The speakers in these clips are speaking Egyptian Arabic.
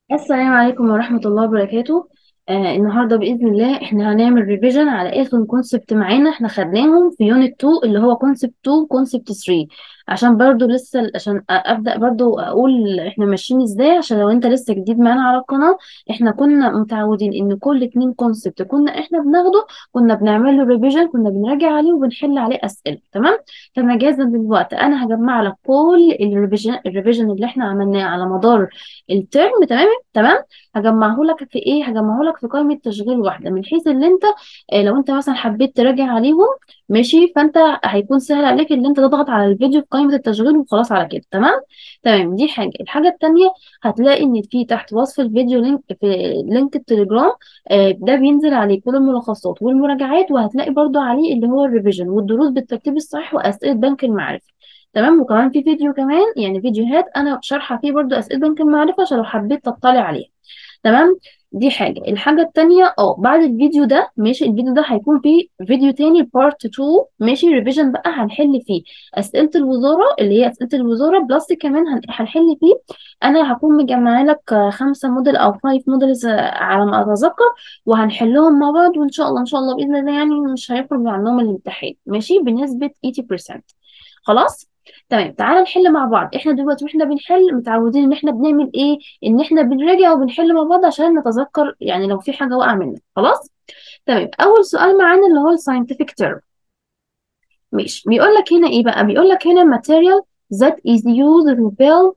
السلام عليكم ورحمة الله وبركاته آه النهاردة بإذن الله احنا هنعمل ريفيجن على آخر كونسبت معانا احنا خدناهم في يونت 2 اللي هو كونسبت 2 كونسبت 3 عشان برضو لسه عشان أ- أبدأ برضو أقول احنا ماشيين ازاي عشان لو انت لسه جديد معانا على القناة احنا كنا متعودين ان كل اتنين كونسبت كنا احنا بناخده كنا بنعمل له ريفيجن كنا بنراجع عليه وبنحل عليه أسئلة تمام فمجازا للوقت انا هجمع لك كل الريفيجن الريفيجن اللي احنا عملناه على مدار الترم تمام تمام هجمعه لك في ايه هجمعه لك في قائمه تشغيل واحده من حيث ان انت آه، لو انت مثلا حبيت تراجع عليهم ماشي فانت هيكون سهل عليك ان انت تضغط على الفيديو في قائمه التشغيل وخلاص على كده تمام تمام دي حاجه الحاجه التانيه هتلاقي ان في تحت وصف الفيديو لينك في لينك التليجرام آه، ده بينزل عليه كل الملخصات والمراجعات وهتلاقي برضو عليه اللي هو الريفيجن والدروس بالترتيب الصحيح واسئله بنك المعرفه تمام وكمان في فيديو كمان يعني فيديوهات انا شارحه فيه برضو اسئله بنك المعرفه عشان لو حبيت تطلع عليها تمام دي حاجة الحاجة التانية اه بعد الفيديو ده ماشي الفيديو ده هيكون فيه فيديو تاني بارت 2 ماشي ريفيجن بقى هنحل فيه أسئلة الوزارة اللي هي أسئلة الوزارة بلس كمان هن- هنحل فيه أنا هكون مجمعة لك آه، خمسة موديل أو فايف موديلز على ما أتذكر وهنحلهم مع بعض وإن شاء الله إن شاء الله بإذن الله يعني مش هيخرج عنهم الامتحان ماشي بنسبة 80% خلاص تمام تعالى نحل مع بعض احنا دلوقتي واحنا بنحل متعودين ان احنا بنعمل ايه ان احنا بنراجع وبنحل مع بعض عشان نتذكر يعني لو في حاجه واقعه منك خلاص تمام اول سؤال معانا اللي هو الساينتفك تيرم ماشي بيقول لك هنا ايه بقى بيقول لك هنا material that is used to build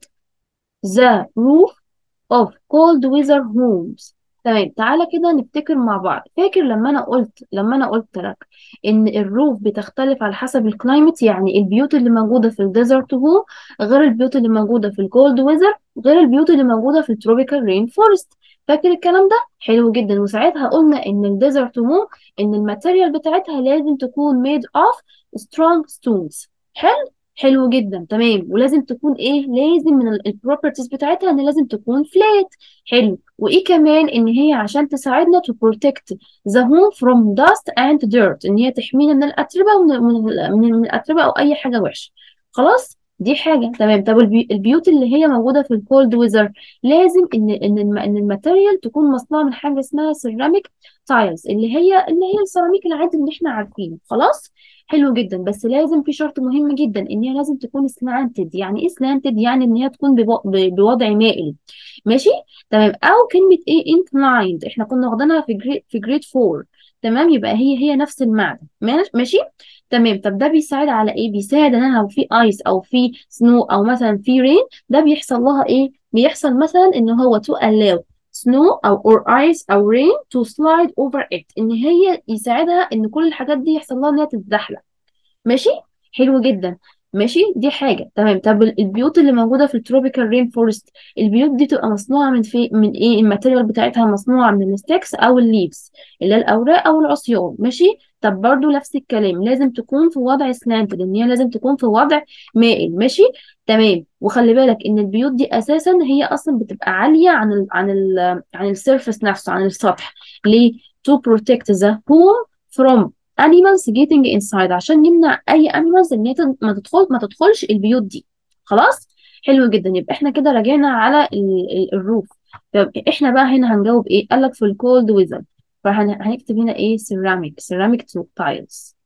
the roof of cold weather homes تمام تعالى كده نفتكر مع بعض فاكر لما انا قلت لما انا قلت لك ان الروف بتختلف على حسب الكلايمت يعني البيوت اللي موجوده في الديزرت هو غير البيوت اللي موجوده في الكولد ويزر غير البيوت اللي موجوده في التروبيكال رين فورست فاكر الكلام ده حلو جدا وساعتها قلنا ان الديزرت هو ان الماتيريال بتاعتها لازم تكون made of strong stones حلو حلو جدا تمام ولازم تكون ايه لازم من البروبرتيز بتاعتها ان لازم تكون فلات حلو وايه كمان ان هي عشان تساعدنا to protect the home from dust and dirt ان هي تحمينا من الاتربه ومن من, من, من الاتربه او اي حاجه وحشه خلاص دي حاجه تمام طب البي- البيوت اللي هي موجوده في الكولد ويزر لازم ان ان الم- ان الماتيريال تكون مصنوعه من حاجه اسمها سيراميك تايلز اللي هي اللي هي السيراميك العادي اللي احنا عارفينه خلاص حلو جدا بس لازم في شرط مهم جدا ان هي لازم تكون سلانتد يعني ايه سلانتد يعني ان هي تكون بو- ب- بوضع مائل ماشي تمام او كلمه ايه inclined احنا كنا واخدينها في جريد في جريد 4 تمام يبقى هي هي نفس المعنى ماشي ماشي تمام طب ده بيساعد على ايه بيساعد ان انا لو في ايس او في سنو او مثلا في رين ده بيحصل لها ايه بيحصل مثلا ان هو to allow snow او or ice او rain to slide over it ان هي يساعدها ان كل الحاجات دي يحصل لها ان هي تتزحلق ماشي حلو جدا ماشي دي حاجة تمام طب ال- البيوت اللي موجودة في التروبيكال رين فورست البيوت دي تبقى مصنوعة من في من ايه الماتيريال بتاعتها مصنوعة من الستيكس او الليفز اللي هي الاوراق او العصيان ماشي طب برضو نفس الكلام لازم تكون في وضع سلانتد ان هي لازم تكون في وضع مائل ماشي تمام وخلي بالك ان البيوت دي اساسا هي اصلا بتبقى عالية عن ال عن ال عن السيرفس نفسه عن السطح ليه to protect the home from animals getting inside عشان يمنع اي animals ان هي تد- ما تدخل ما تدخلش البيوت دي خلاص حلو جدا يبقى احنا كده راجعنا على ال- ال- الروف طب احنا بقى هنا هنجاوب ايه قال لك في الكولد ويزر فهنكتب هنا ايه سيراميك سيراميك تايلز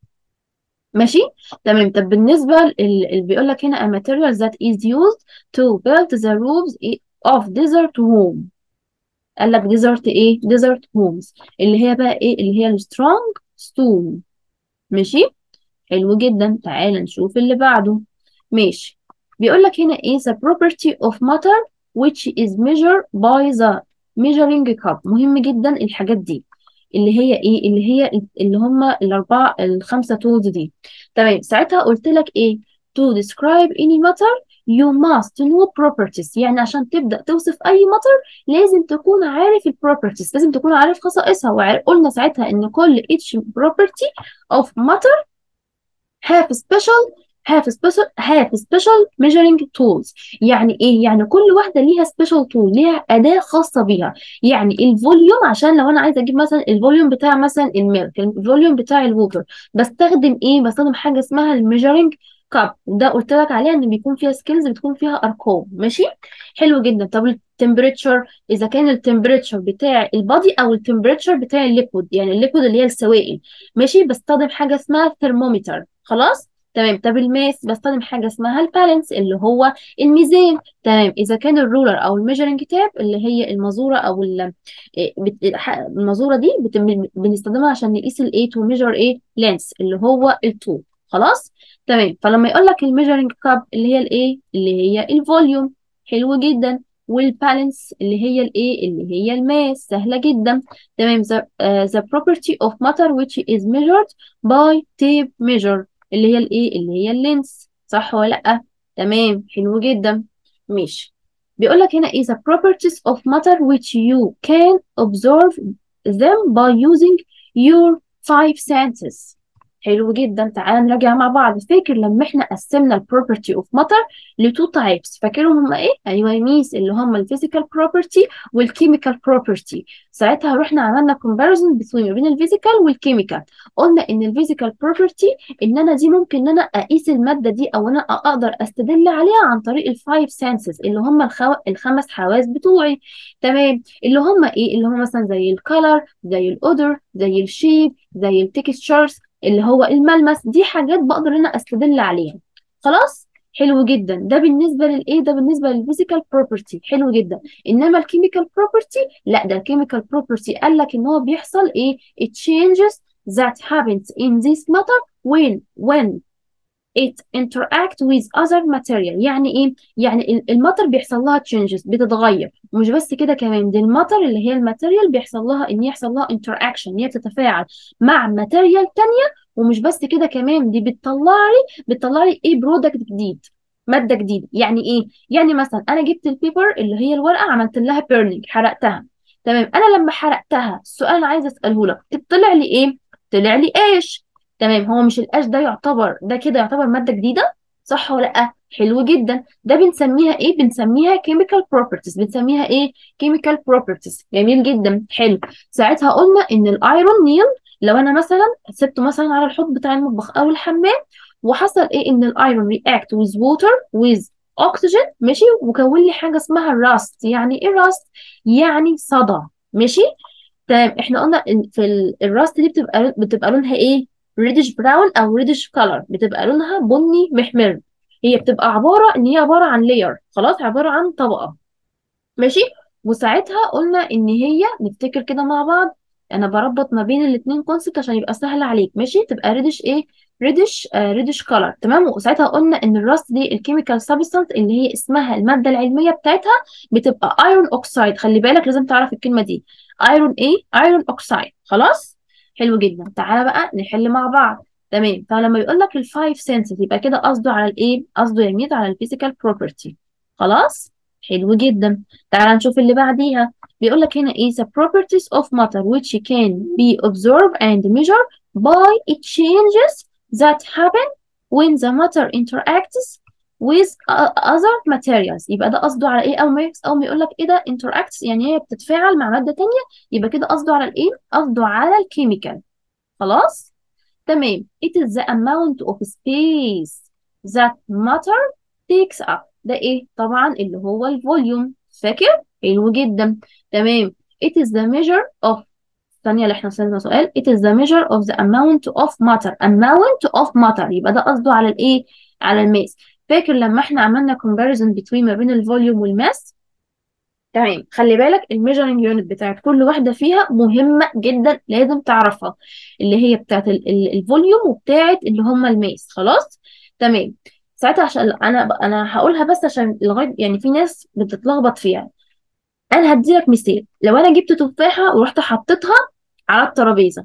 ماشي تمام طب بالنسبه اللي بيقول لك هنا a material that is used to build the roofs of desert home قال لك desert ايه desert homes اللي هي بقى ايه اللي هي السترونج ستون ماشي حلو جدا تعال نشوف اللي بعده ماشي بيقول لك هنا ايه the property of matter which is measured by the measuring cup مهم جدا الحاجات دي اللي هي ايه اللي هي اللي هم الاربعه الخمسه تولز دي تمام ساعتها قلت لك ايه to describe any matter you must know properties يعني عشان تبدأ توصف أي matter لازم تكون عارف ال properties لازم تكون عارف خصائصها وقلنا ساعتها إن كل each property of matter have special have special have special measuring tools يعني ايه يعني كل واحده ليها special tool ليها اداه خاصه بيها يعني الفوليوم عشان لو انا عايزه اجيب مثلا الفوليوم بتاع مثلا الميلك الفوليوم بتاع الووتر بستخدم ايه بستخدم حاجه اسمها الميجرنج كاب ده قلت لك عليها ان بيكون فيها سكيلز بتكون فيها ارقام ماشي حلو جدا طب التمبريتشر اذا كان التمبريتشر بتاع البادي او التمبريتشر بتاع الليكويد يعني الليكويد اللي هي السوائل ماشي بستخدم حاجه اسمها ثرمومتر خلاص تمام طب الماس بستخدم حاجه اسمها البالانس اللي هو الميزان تمام اذا كان الرولر او الميجرنج تاب اللي هي المازوره او ال- إيه، بت- ح- المازوره دي بت- بنستخدمها عشان نقيس الايه تو ميجر ايه لينس اللي هو التو خلاص تمام فلما يقول لك الميجرنج كاب اللي هي الايه اللي هي الفوليوم حلو جدا والبالانس اللي هي الايه اللي هي الماس سهله جدا تمام the, uh, the property of matter which is measured by tape measure اللي هي الايه اللي هي اللينس صح ولا لا تمام حلو جدا ماشي بيقول لك هنا ايه the properties of matter which you can observe them by using your five senses حلو جدا تعالى نراجع مع بعض فاكر لما احنا قسمنا البروبرتي اوف ماتر لتو تايبس فاكرهم هم ايه ايوه يا ميس اللي هم الفيزيكال بروبرتي والكيميكال بروبرتي ساعتها رحنا عملنا كومباريزون بين بين الفيزيكال والكيميكال قلنا ان الفيزيكال بروبرتي ان انا دي ممكن ان انا اقيس الماده دي او انا اقدر استدل عليها عن طريق الفايف سنسز اللي هم الخو... الخمس حواس بتوعي تمام اللي هم ايه اللي هم مثلا زي الكالر زي الاودر زي الشيب زي التكستشرز اللي هو الملمس دي حاجات بقدر ان انا استدل عليها خلاص حلو جدا ده بالنسبه للايه ده بالنسبه للفيزيكال بروبرتي حلو جدا انما الكيميكال بروبرتي لا ده الكيميكال بروبرتي قال لك ان هو بيحصل ايه it changes that happens in this matter when when it interact with other material يعني ايه يعني ال- المطر بيحصل لها changes بتتغير ومش بس كده كمان دي المطر اللي هي الماتيريال بيحصل لها ان يحصل لها interaction ان هي بتتفاعل مع ماتيريال تانية ومش بس كده كمان دي بتطلع لي بتطلع لي ايه برودكت جديد مادة جديدة يعني ايه يعني مثلا انا جبت البيبر اللي هي الورقة عملت لها بيرنينج حرقتها تمام انا لما حرقتها السؤال اللي عايزه اساله لك طلع لي ايه طلع لي ايش تمام هو مش القش ده يعتبر ده كده يعتبر مادة جديدة صح ولا لا حلو جدا ده بنسميها ايه بنسميها chemical properties بنسميها ايه chemical properties جميل جدا حلو ساعتها قلنا ان الايرون نيل لو انا مثلا سبته مثلا على الحوض بتاع المطبخ او الحمام وحصل ايه ان الايرون react with water with oxygen ماشي وكون لي حاجه اسمها راست يعني ايه راست يعني صدى ماشي تمام احنا قلنا إن في ال- الراست دي بتبقى بتبقى لونها ايه ريدش براون او ريدش كولر بتبقى لونها بني محمر هي بتبقى عباره ان هي عباره عن لاير خلاص عباره عن طبقه ماشي وساعتها قلنا ان هي نفتكر كده مع بعض انا بربط ما بين الاثنين كونسبت عشان يبقى سهل عليك ماشي تبقى ريدش ايه ريدش آه ريدش كولر تمام وساعتها قلنا ان الراست دي الكيميكال سبستانس اللي هي اسمها الماده العلميه بتاعتها بتبقى ايرون اوكسايد خلي بالك لازم تعرف الكلمه دي ايرون ايه ايرون اوكسايد خلاص حلو جدا تعالى بقى نحل مع بعض تمام فلما يقول لك الفايف سنسز يبقى كده قصده على الايه قصده يميل على الفيزيكال بروبرتي خلاص حلو جدا تعالى نشوف اللي بعديها بيقول لك هنا ايه the properties of matter which can be observed and measured by its changes that happen when the matter interacts with o- other materials يبقى ده قصده على ايه او ما يكس- او ما يقول لك ايه ده interacts يعني هي بتتفاعل مع مادة تانية يبقى كده قصده على الايه قصده على الكيميكال خلاص تمام it is the amount of space that matter takes up ده ايه طبعا اللي هو الفوليوم فاكر حلو جدا تمام it is the measure of الثانية اللي احنا سألنا سؤال it is the measure of the amount of matter amount of matter يبقى ده قصده على الايه على الماس فاكر لما احنا عملنا comparison between ما بين الفوليوم والماس تمام خلي بالك الميجرنج يونت بتاعت كل واحدة فيها مهمة جدا لازم تعرفها اللي هي بتاعت ال- ال- الفوليوم وبتاعت اللي هم الماس خلاص تمام ساعتها عشان انا انا هقولها بس عشان لغايه يعني في ناس بتتلخبط فيها انا هديلك مثال لو انا جبت تفاحة ورحت حطيتها على الترابيزة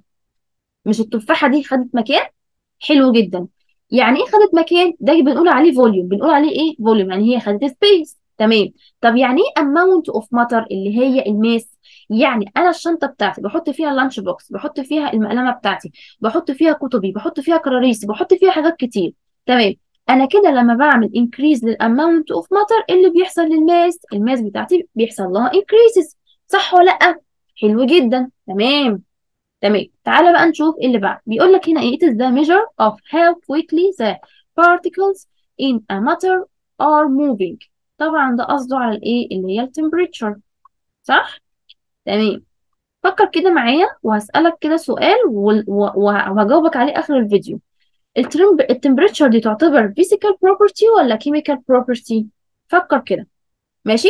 مش التفاحة دي خدت مكان حلو جدا يعني ايه خدت مكان ده بنقول عليه فوليوم بنقول عليه ايه فوليوم يعني هي خدت سبيس تمام طب يعني ايه اماونت اوف ماتر اللي هي الماس يعني انا الشنطه بتاعتي بحط فيها اللانش بوكس بحط فيها المقلمه بتاعتي بحط فيها كتبي بحط فيها كراريسي بحط فيها حاجات كتير تمام انا كده لما بعمل انكريز للاماونت اوف ماتر اللي بيحصل للماس الماس بتاعتي بيحصل لها انكريزز صح ولا لا حلو جدا تمام تمام تعالى بقى نشوف إيه اللي بعد بيقول لك هنا ايه it is the measure of how quickly the particles in a matter are moving طبعا ده قصده على الايه اللي هي التمبريتشر صح تمام فكر كده معايا وهسألك كده سؤال وال- و- و- وهجاوبك عليه آخر الفيديو التمبريتشر دي تعتبر physical property ولا chemical property فكر كده ماشي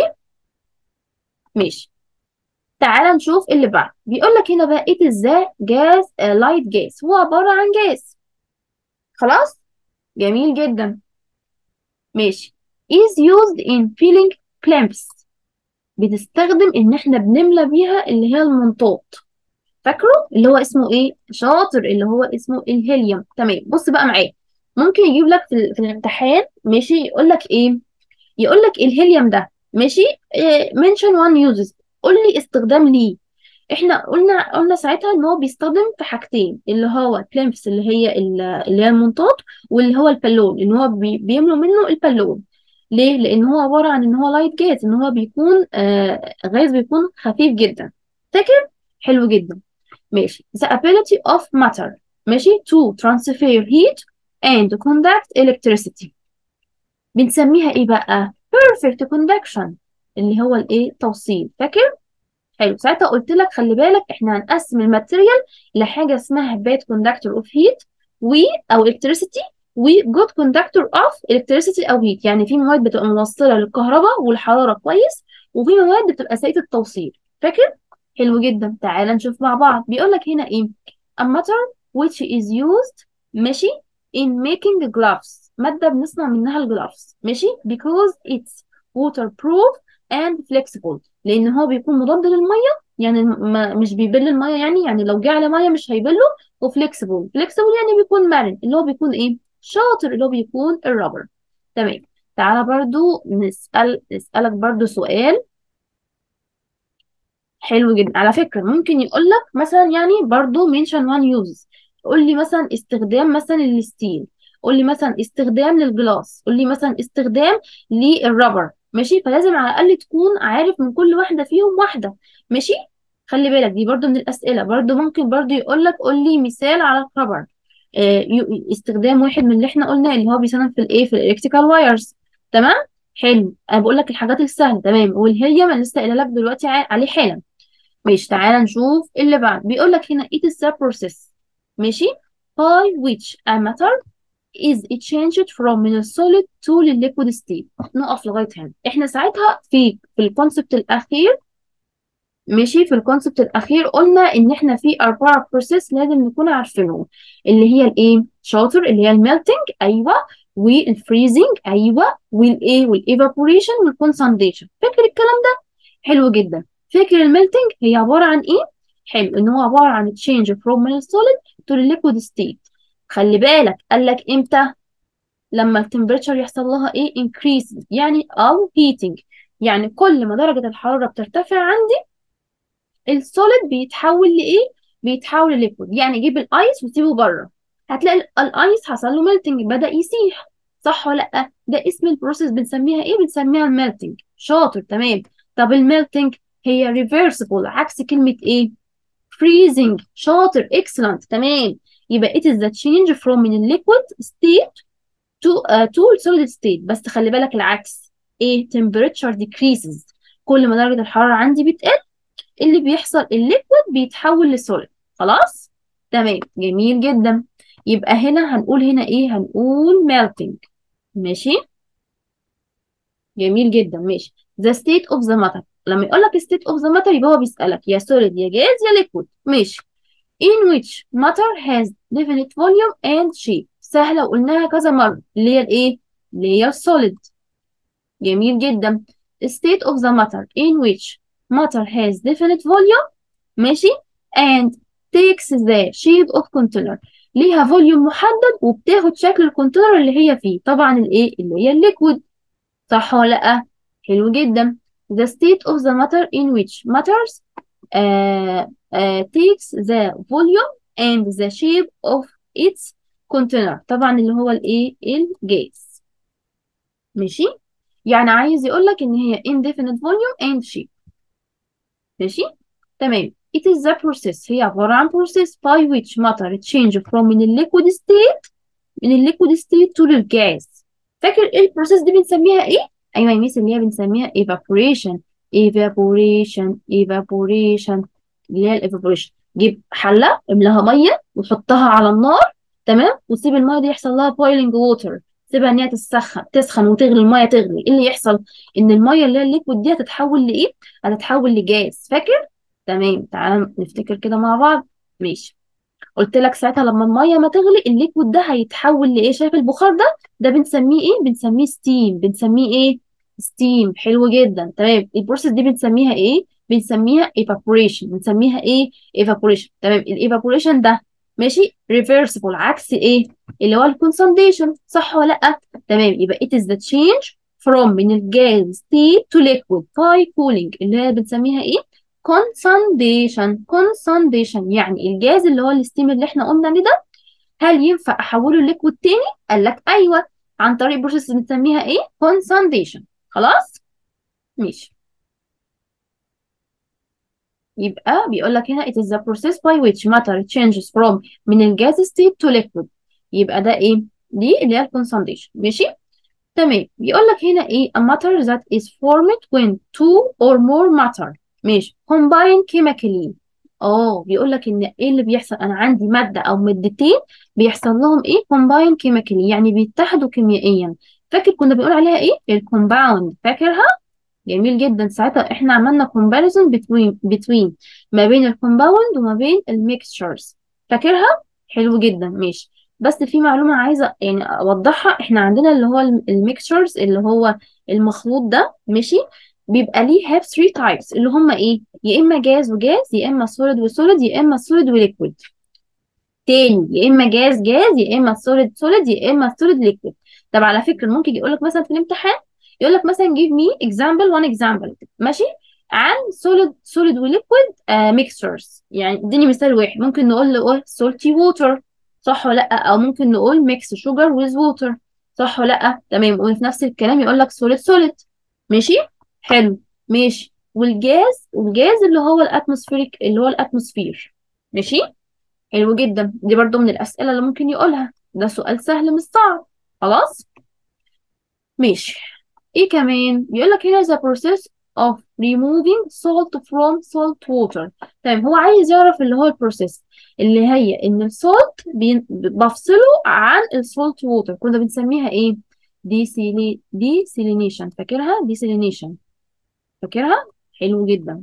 ماشي تعال نشوف اللي بعد بيقول لك هنا بقى it is the gas uh, light gas هو عبارة عن جاز خلاص جميل جدا ماشي is used in filling clamps بتستخدم ان احنا بنملى بيها اللي هي المنطاط فاكره اللي هو اسمه ايه شاطر اللي هو اسمه الهيليوم تمام بص بقى معايا ممكن يجيب لك في, ال- في الامتحان ماشي يقول لك ايه يقول لك الهيليوم ده ماشي إيه mention one uses قول لي استخدام ليه احنا قلنا قلنا ساعتها ان هو بيستخدم في حاجتين اللي هو كلامبس اللي هي ال- اللي هي المنطاد واللي هو البالون ان هو بي- بيملوا منه البالون ليه لان هو عباره عن ان هو لايت جاز ان هو بيكون آه غاز بيكون خفيف جدا فاكر حلو جدا ماشي the ability of matter ماشي to transfer heat and conduct electricity بنسميها ايه بقى perfect conduction اللي هو الايه توصيل فاكر حلو ساعتها قلت لك خلي بالك احنا هنقسم الماتيريال لحاجه اسمها bad conductor of heat و او electricity و good conductor of electricity او heat يعني في مواد بتبقى موصله للكهرباء والحراره كويس وفي مواد بتبقى سيئه التوصيل فاكر حلو جدا تعال نشوف مع بعض بيقول لك هنا ايه a matter which is used ماشي in making gloves ماده بنصنع منها الجلافز ماشي because it's waterproof and flexible لان هو بيكون مضاد للميه يعني ما مش بيبل الميه يعني يعني لو جه على ميه مش هيبله وفليكسيبل فليكسيبل يعني بيكون مرن اللي هو بيكون ايه شاطر اللي هو بيكون الرابر تمام تعالى برضو نسأل نسألك برضو سؤال حلو جدا على فكرة ممكن يقول لك مثلا يعني برضو mention one uses قول لي مثلا استخدام مثلا للستيل قول لي مثلا استخدام للجلاس قول لي مثلا استخدام للربر ماشي فلازم على الأقل تكون عارف من كل واحدة فيهم واحدة ماشي خلي بالك دي برضو من الأسئلة برضو ممكن برضو يقول لك قول لي مثال على الربر آه، يو- استخدام واحد من اللي احنا قلنا اللي هو بيستخدم في الايه في الالكتريكال وايرز تمام حلو انا بقول لك الحاجات السهله تمام والهيليوم انا لسه قايله لك دلوقتي ع- عليه حالا ماشي تعالى نشوف اللي بعد بيقول لك هنا it is the process ماشي by which a matter is changed from من السوليد to the liquid state نقف لغايه هنا احنا ساعتها في في الكونسبت الاخير ماشي في الكونسبت الاخير قلنا ان احنا في اربعه بروسيس لازم نكون عارفينهم اللي هي الايه شاطر اللي هي الميلتنج ايوه والفريزنج ايوه والايه والايفابوريشن والكونسنديشن فاكر الكلام ده حلو جدا فاكر الميلتنج هي عباره عن ايه حلو ان هو عباره عن تشينج فروم من السوليد تو الليكويد ستيت خلي بالك قال لك امتى لما التمبريتشر يحصل لها ايه increase يعني او heating يعني كل ما درجه الحراره بترتفع عندي السوليد بيتحول لايه بيتحول لليكويد يعني جيب الايس وسيبه بره هتلاقي ال- الايس حصل له ميلتنج بدأ يسيح صح ولا لا ده اسم البروسيس بنسميها ايه بنسميها الميلتنج شاطر تمام طب الميلتنج هي ريفرسبل عكس كلمة ايه freezing شاطر excellent تمام يبقى it is the change from من liquid state to uh, to solid state بس خلي بالك العكس ايه temperature decreases كل ما درجة الحرارة عندي بتقل اللي بيحصل الليكويد بيتحول لسوليد خلاص تمام جميل جدا يبقى هنا هنقول هنا ايه هنقول melting ماشي جميل جدا ماشي the state of the matter لما يقول لك state of the matter يبقى هو بيسألك يا solid يا جاز يا liquid ماشي in which matter has definite volume and shape سهلة وقلناها كذا مرة اللي هي الايه اللي هي السوليد جميل جدا state of the matter in which matter has definite volume ماشي and takes the shape of container ليها فوليوم محدد وبتاخد شكل الكونتينر اللي هي فيه طبعا الايه اللي هي الليكويد صح ولا لا حلو جدا the state of the matter in which matters uh, uh, takes the volume and the shape of its container طبعا اللي هو الايه الجاز ماشي يعني عايز يقول لك ان هي indefinite volume and shape ماشي تمام it is the process هي عبارة عن process by which matter change from من liquid state من الليكويد ستيت تو للجاز فاكر ايه البروسيس دي بنسميها ايه ايوه يا ميس اللي هي بنسميها evaporation evaporation evaporation اللي هي الايفابوريشن جيب حله املاها ميه وحطها على النار تمام وسيب الميه دي يحصل لها boiling water سيبها ان هي تسخن تسخن وتغلي الميه تغلي ايه اللي يحصل ان الميه اللي هي الليكويد دي هتتحول لايه هتتحول لجاز فاكر تمام تعال نفتكر كده مع بعض ماشي قلت لك ساعتها لما الميه ما تغلي الليكويد ده هيتحول لايه شايف البخار ده ده بنسميه ايه بنسميه ستيم بنسميه ايه ستيم حلو جدا تمام البروسيس دي بنسميها ايه بنسميها evaporation بنسميها ايه evaporation تمام الايفابوريشن ده ماشي reversible عكس ايه اللي هو الكونسنديشن صح ولا لا تمام يبقى it is the change from من الجاز state to liquid by cooling اللي هي بنسميها ايه condensation condensation يعني الجاز اللي هو الستيم اللي احنا قلنا عليه ده هل ينفع احوله لليكويد تاني قال لك ايوه عن طريق بروسيس بنسميها ايه condensation خلاص ماشي يبقى بيقول لك هنا it is the process by which matter changes from من الجاز state to liquid يبقى ده ايه دي اللي هي الكونسنديشن ماشي تمام بيقول لك هنا ايه a matter that is formed when two or more matter ماشي combine chemically اه بيقول لك ان ايه اللي بيحصل انا عندي ماده او مادتين بيحصل لهم ايه combine chemically يعني بيتحدوا كيميائيا فاكر كنا بنقول عليها ايه الكومباوند فاكرها جميل جدا ساعتها احنا عملنا comparison between between ما بين الكومباوند وما بين الميكستشرز فاكرها حلو جدا ماشي بس في معلومة عايزة يعني أوضحها احنا عندنا اللي هو الميكستشرز اللي هو المخلوط ده ماشي بيبقى ليه have three types اللي هم ايه يا اما جاز وجاز يا اما solid وسوليد يا اما solid وليكويد تاني يا اما جاز جاز يا اما solid solid يا اما solid liquid طب على فكرة ممكن يقول لك مثلا في الامتحان يقول لك مثلا give me example one example ماشي عن solid solid وليكويد uh, mixtures يعني اديني مثال واحد ممكن نقول له salty water صح ولا لا او ممكن نقول mix sugar with water صح ولا لا تمام وفي نفس الكلام يقول لك solid solid ماشي حلو ماشي والجاز والجاز اللي هو الاتموسفيريك اللي هو الاتموسفير ماشي حلو جدا دي برضو من الاسئله اللي ممكن يقولها ده سؤال سهل مش صعب خلاص ماشي ايه كمان بيقول لك هنا the process of removing salt from salt water تمام هو عايز يعرف اللي هو البروسيس اللي هي ان السولت بفصله عن السولت ووتر كنا بنسميها ايه ديسيلي ديسيلينيشن فاكرها ديسيلينيشن فاكرها حلو جدا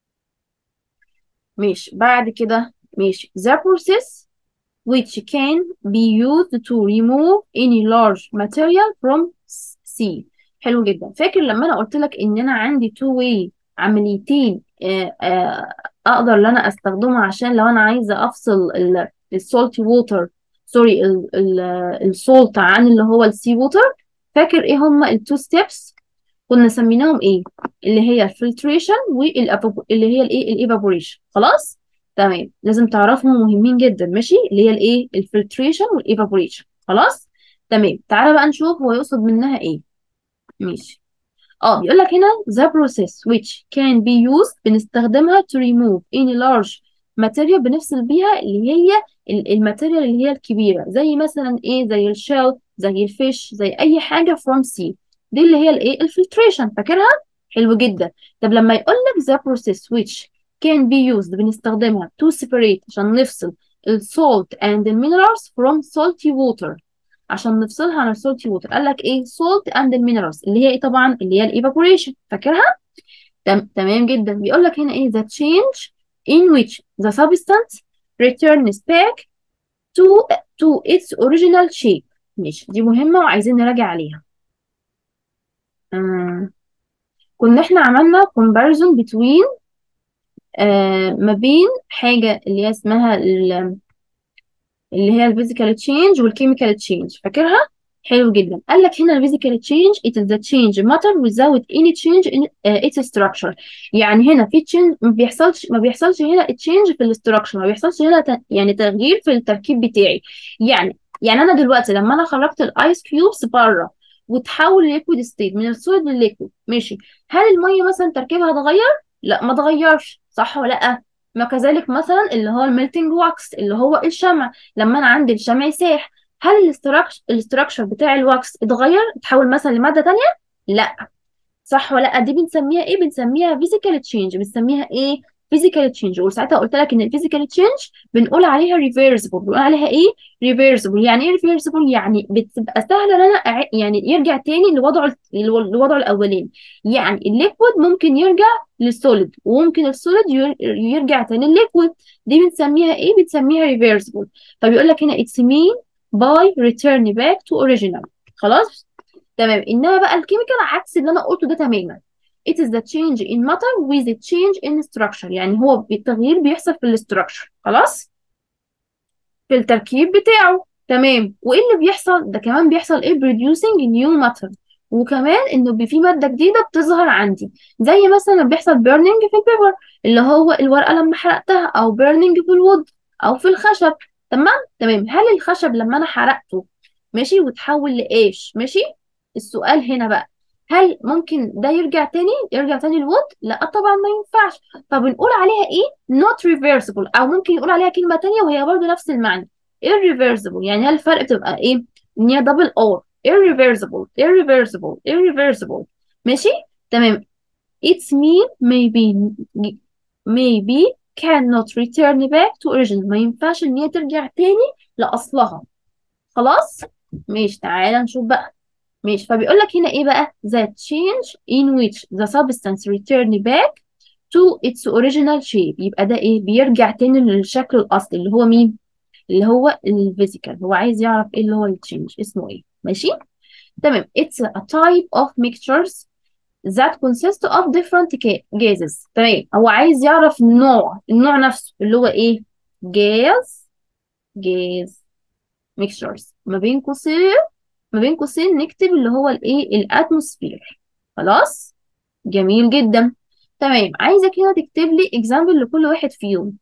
ماشي بعد كده ماشي the process which can be used to remove any large material from sea حلو جدا فاكر لما انا قلت لك ان انا عندي two way عمليتين آه آه اقدر ان انا استخدمها عشان لو انا عايزه افصل السولتي ووتر سوري السولت عن اللي هو السي ووتر فاكر ايه هما التو ستيبس كنا سميناهم ايه اللي هي الفلتريشن واللي هي الايه الايفابوريشن خلاص تمام لازم تعرفهم مهمين جدا ماشي اللي هي الايه الفلتريشن والايفابوريشن خلاص تمام تعالى بقى نشوف هو يقصد منها ايه ماشي اه بيقول لك هنا the process which can be used بنستخدمها to remove any large material بنفصل بيها اللي هي الماتيريال اللي هي الكبيرة زي مثلا ايه زي الشيل زي الفيش زي اي حاجة from sea دي اللي هي الايه الفلتريشن فاكرها حلو جدا طب لما يقول لك the process which can be used بنستخدمها to separate عشان نفصل السولت and the minerals from salty water عشان نفصلها عن السولتي ووتر قال لك ايه salt and minerals اللي هي ايه طبعا اللي هي الايفابوريشن فاكرها تم تمام جدا بيقول لك هنا ايه the change in which the substance returns back to to its original shape ماشي دي مهمة وعايزين نراجع عليها آه. كنا احنا عملنا comparison between آه ما بين حاجة اللي هي اسمها اللي هي الفيزيكال تشينج والكيميكال تشينج فاكرها حلو جدا قال لك هنا الفيزيكال تشينج it is the change matter without any change in uh, its structure يعني هنا في تشينج ما بيحصلش ما بيحصلش هنا تشينج في الاستراكشر ما بيحصلش هنا ت... يعني تغيير في التركيب بتاعي يعني يعني انا دلوقتي لما انا خرجت الايس كيوبس بره وتحول لليكويد ستيت من السوليد للليكويد ماشي هل الميه مثلا تركيبها اتغير لا ما اتغيرش صح ولا لا ما كذلك مثلا اللي هو الميلتنج واكس اللي هو الشمع لما انا عندي الشمع ساح هل الاستراكشر بتاع الواكس اتغير اتحول مثلا لماده تانية لا صح ولا لا دي بنسميها ايه بنسميها فيزيكال تشينج بنسميها ايه فيزيكال تشينج وساعتها قلت لك ان الفيزيكال تشينج بنقول عليها ريفيرسبل بنقول عليها ايه ريفيرسبل يعني ايه ريفيرسبل يعني بتبقى سهله ان انا أع- يعني يرجع تاني لوضعه لوضعه الاولاني يعني الليكويد ممكن يرجع للسوليد وممكن السوليد ير- يرجع تاني للليكويد دي بنسميها ايه بنسميها ريفيرسبل فبيقول لك هنا اتس مين باي ريتيرن باك تو اوريجينال خلاص تمام انما بقى الكيميكال عكس اللي انا قلته ده تماما it is the change in matter with a change in structure يعني هو التغيير بيحصل في الاستراكشر خلاص في التركيب بتاعه تمام وايه اللي بيحصل ده كمان بيحصل ايه producing new matter وكمان انه بي- في ماده جديده بتظهر عندي زي مثلا لما بيحصل burning في البيبر اللي هو الورقه لما حرقتها او burning في الوود او في الخشب تمام تمام هل الخشب لما انا حرقته ماشي وتحول لايش ماشي السؤال هنا بقى هل ممكن ده يرجع تاني يرجع تاني الوود لا طبعا ما ينفعش فبنقول عليها ايه not reversible او ممكن يقول عليها كلمة تانية وهي برضو نفس المعنى irreversible يعني هل الفرق بتبقى ايه ان هي دبل اور irreversible irreversible irreversible ماشي تمام its mean maybe maybe cannot return back to original ما ينفعش ان هي ترجع تاني لأصلها خلاص ماشي تعالى نشوف بقى ماشي فبيقول لك هنا ايه بقى the change in which the substance return back to its original shape يبقى ده ايه بيرجع تاني للشكل الاصلي اللي هو مين اللي هو الفيزيكال هو عايز يعرف ايه اللي هو التشينج اسمه ايه ماشي تمام it's a type of mixtures that consist of different ca- gases تمام هو عايز يعرف النوع النوع نفسه اللي هو ايه gas gas mixtures ما بين قوسين ما بين قوسين نكتب اللي هو الايه الاتموسفير خلاص جميل جدا تمام عايزك هنا تكتب لي اكزامبل لكل واحد فيهم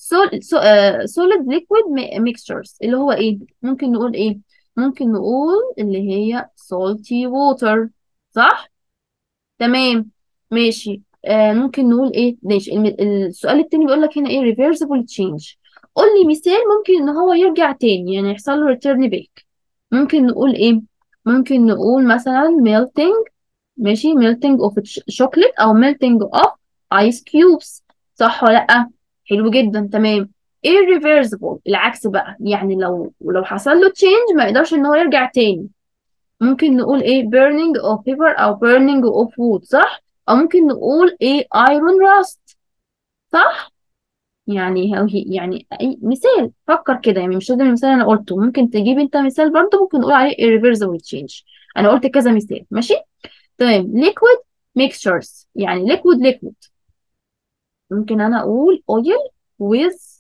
solid liquid mixtures اللي هو ايه ممكن نقول ايه ممكن نقول اللي هي salty water صح تمام ماشي آه ممكن نقول ايه ماشي الم- السؤال التاني بيقول لك هنا ايه reversible change قول لي مثال ممكن ان هو يرجع تاني يعني يحصل له return back ممكن نقول ايه ممكن نقول مثلا melting ماشي melting of chocolate او melting of ice cubes صح ولا لا حلو جدا تمام irreversible العكس بقى يعني لو لو حصل له change ما يقدرش ان هو يرجع تاني ممكن نقول ايه burning of paper او burning of wood صح او ممكن نقول ايه iron rust صح يعني هو يعني اي مثال فكر كده يعني مش لازم المثال انا قلته ممكن تجيب انت مثال برضه ممكن نقول عليه irreversible change انا قلت كذا مثال ماشي تمام liquid mixtures يعني liquid liquid ممكن انا اقول oil with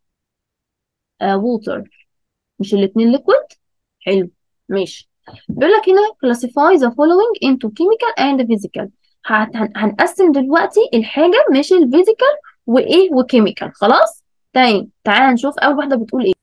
uh, water مش الاتنين liquid حلو ماشي بيقول لك هنا classify the following into chemical and physical هت- هن- هنقسم دلوقتي الحاجة ماشي الفيزيكال وايه وكيميكال خلاص تمام تعال نشوف اول واحدة بتقول ايه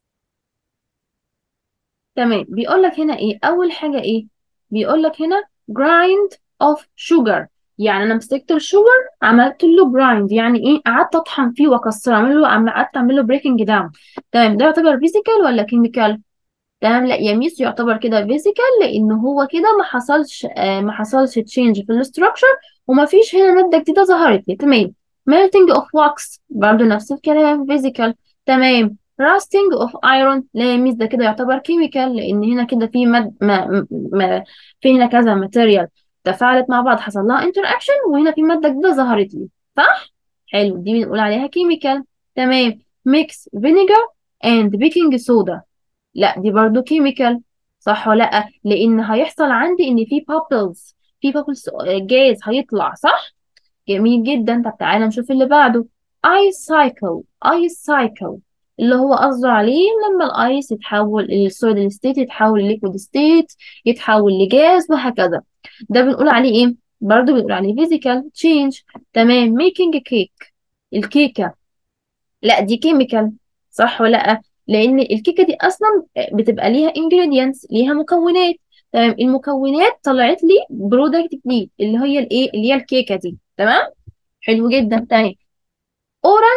تمام بيقول لك هنا ايه اول حاجة ايه بيقول لك هنا grind of sugar يعني انا مسكت الشوجر عملت له جرايند يعني ايه قعدت اطحن فيه واكسره اعمل له عم- قعدت اعمل له بريكنج داون تمام ده يعتبر فيزيكال ولا كيميكال تمام لا يا ميس يعتبر كده فيزيكال لان هو كده ما حصلش آه ما حصلش تشينج في الاستراكشر وما فيش هنا ماده جديده ظهرت لي تمام melting of wax برضه نفس الكلام فيزيكال تمام rusting of iron لا يا ميس ده كده يعتبر كيميكال لان هنا كده في ماد ما ما في هنا كذا ماتيريال تفاعلت مع بعض حصل لها انتراكشن وهنا في ماده جديده ظهرت لي صح حلو دي بنقول عليها كيميكال تمام mix vinegar and baking soda لا دي برضو كيميكال صح ولا لا لان هيحصل عندي ان في بابلز في بابلز جاز هيطلع صح جميل جدا طب تعالى نشوف اللي بعده ايس سايكل ايس سايكل اللي هو قصده عليه لما الايس يتحول السوليد ستيت يتحول لليكويد ستيت يتحول لجاز وهكذا ده بنقول عليه ايه برضو بنقول عليه فيزيكال تشينج تمام ميكينج كيك الكيكه لا دي كيميكال صح ولا لا لان الكيكه دي اصلا بتبقى ليها ingredients ليها مكونات تمام المكونات طلعت لي برودكت جديد اللي هي الايه اللي هي الكيكه دي تمام حلو جدا تمام اورنج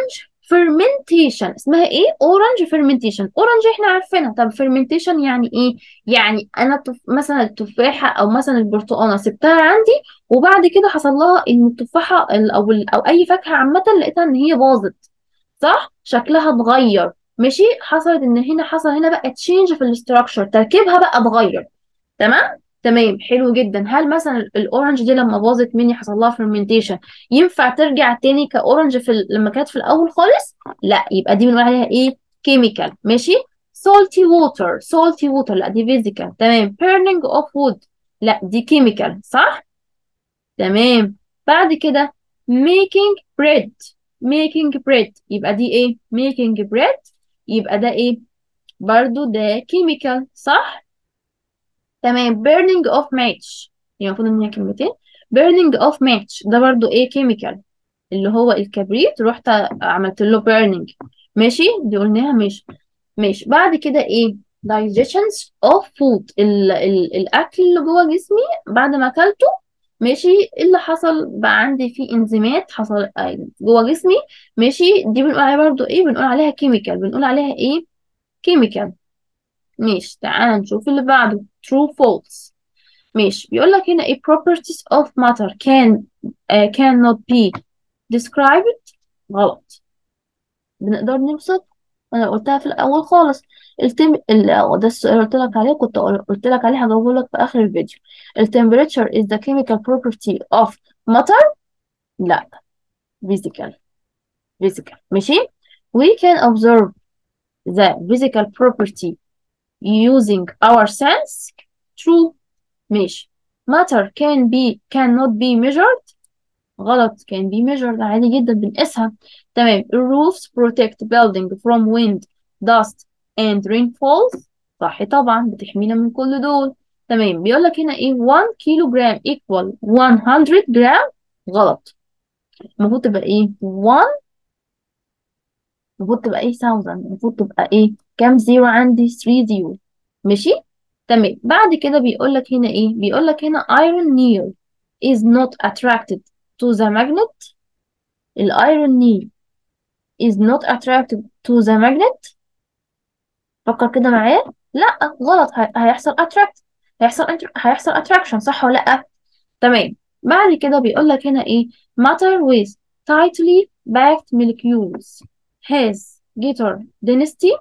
fermentation اسمها ايه اورنج fermentation اورنج احنا عارفينها طب fermentation يعني ايه يعني انا تف... مثلا التفاحه او مثلا البرتقانه سبتها عندي وبعد كده حصل لها ان التفاحه ال- او ال- او اي فاكهه عامه لقيتها ان هي باظت صح شكلها اتغير ماشي حصلت ان هنا حصل هنا بقى تشينج في الاستراكشر تركيبها بقى اتغير تمام تمام حلو جدا هل مثلا ال- الاورنج دي لما باظت مني حصل لها فيرمنتيشن ينفع ترجع تاني كاورنج في ال- لما كانت في الاول خالص لا يبقى دي بنقول عليها ايه كيميكال ماشي salty water salty water لا دي physical تمام burning of wood لا دي كيميكال صح تمام بعد كده making bread making bread يبقى دي ايه making bread يبقى ده ايه برضو ده كيميكال صح تمام burning of match يعني المفروض ان هي كلمتين burning of match ده برضو ايه كيميكال اللي هو الكبريت رحت عملت له burning ماشي دي قلناها ماشي ماشي بعد كده ايه digestions of food ال ال الاكل اللي جوه جسمي بعد ما اكلته ماشي إيه اللي حصل بقى عندي فيه انزيمات حصل آه، جوه جسمي ماشي دي بنقول عليها برضو ايه بنقول عليها كيميكال بنقول عليها ايه كيميكال ماشي تعال نشوف اللي بعده true false ماشي بيقول لك هنا ايه properties of matter can uh, cannot be described غلط بنقدر نوصف انا قلتها في الاول خالص التم ال... ده السؤال اللي قلت لك عليه كنت قل- قلت لك عليه هجاوبه لك في اخر الفيديو ال temperature is the chemical property of matter لا physical physical ماشي we can observe the physical property using our sense true ماشي matter can be cannot be measured غلط can be measured عادي جدا بنقيسها تمام roofs protect building from wind dust and rainfalls صح طبعا بتحمينا من كل دول تمام بيقول لك هنا ايه 1 كيلو جرام equal 100 جرام غلط المفروض تبقى ايه 1 المفروض تبقى ايه 1000 المفروض تبقى ايه كام زيرو عندي 3 زيرو ماشي تمام بعد كده بيقول لك هنا ايه بيقول لك هنا iron nail is not attracted to the magnet الايرون nail is not attracted to the magnet فكر كده معايا لا غلط هي- هيحصل attract هيحصل int- هيحصل attraction صح ولا لا تمام بعد كده بيقول لك هنا ايه matter with tightly packed molecules has greater density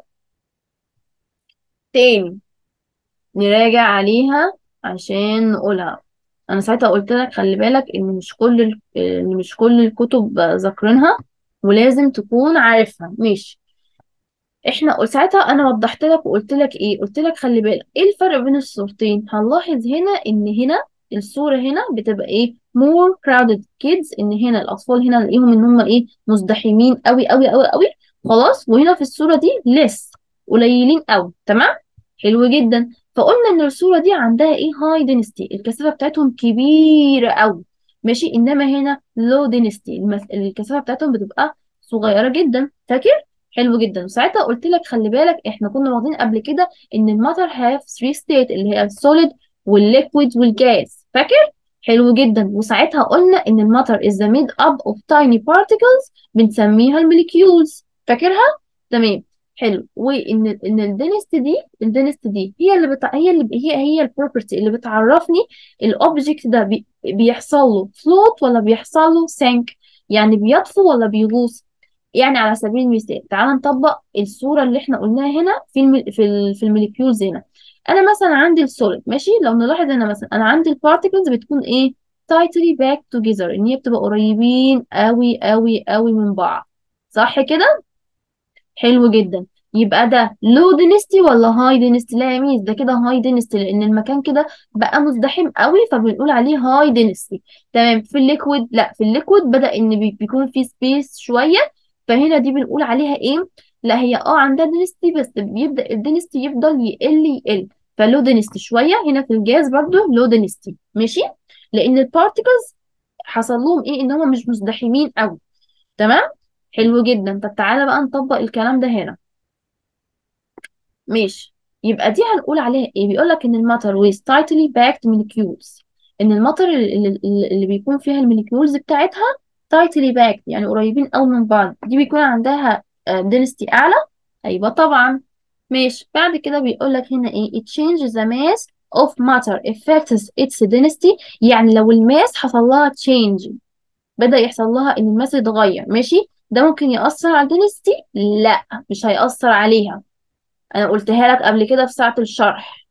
تاني نراجع عليها عشان نقولها انا ساعتها قلت لك خلي بالك ان مش كل ال... ان مش كل الكتب ذاكرينها ولازم تكون عارفها ماشي احنا قل- ساعتها انا وضحت لك وقلت لك ايه قلت لك خلي بالك ايه الفرق بين الصورتين هنلاحظ هنا ان هنا الصورة هنا بتبقى ايه more crowded kids ان هنا الاطفال هنا نلاقيهم ان هم ايه مزدحمين قوي قوي قوي قوي خلاص وهنا في الصورة دي less قليلين قوي تمام حلو جدا فقلنا ان الصورة دي عندها ايه high density الكثافة بتاعتهم كبيرة قوي ماشي انما هنا low density المس... الكثافة بتاعتهم بتبقى صغيرة جدا فاكر حلو جدا وساعتها قلت لك خلي بالك احنا كنا واخدين قبل كده ان الماتر هاف 3 ستيت اللي هي السوليد والليكويد والجاز فاكر حلو جدا وساعتها قلنا ان الماتر is the made up of tiny particles بنسميها الموليكيولز فاكرها تمام حلو وان ان الدنست دي الدنست دي هي اللي بتع... هي اللي هي هي البروبرتي اللي بتعرفني الاوبجكت ده بي... بيحصل له فلوت ولا بيحصل له سينك يعني بيطفو ولا بيغوص يعني على سبيل المثال تعال نطبق الصورة اللي احنا قلناها هنا في الم... في ال... في الموليكيولز هنا انا مثلا عندي السوليد ماشي لو نلاحظ هنا مثلا انا عندي البارتيكلز بتكون ايه tightly packed together ان هي بتبقى قريبين قوي قوي قوي من بعض صح كده حلو جدا يبقى ده لو دينستي ولا هاي دينستي لا يا ميس ده كده هاي دينستي لان المكان كده بقى مزدحم قوي فبنقول عليه هاي دينستي تمام في الليكويد لا في الليكويد بدأ ان بي- بيكون في سبيس شويه فهنا دي بنقول عليها ايه لا هي اه عندها دينستي بس بيبدأ الدينستي يفضل يقل يقل فلو دينستي شويه هنا في الجاز برضو لو دينستي ماشي لان البارتيكلز حصل لهم ايه ان هم مش مزدحمين قوي تمام حلو جدا طب تعالى بقى نطبق الكلام ده هنا ماشي يبقى دي هنقول عليها ايه بيقول لك ان الماتر with tightly packed molecules ان الماتر اللي, اللي اللي بيكون فيها الموليكيولز بتاعتها tightly packed يعني قريبين قوي من بعض دي بيكون عندها density اعلى ايوه طبعا ماشي بعد كده بيقول لك هنا ايه it changes the mass of matter affects its density يعني لو الماس حصل لها change بدأ يحصل لها ان الماس يتغير ماشي ده ممكن يأثر على الدنستي لا مش هيأثر عليها انا قلتها لك قبل كده في ساعة الشرح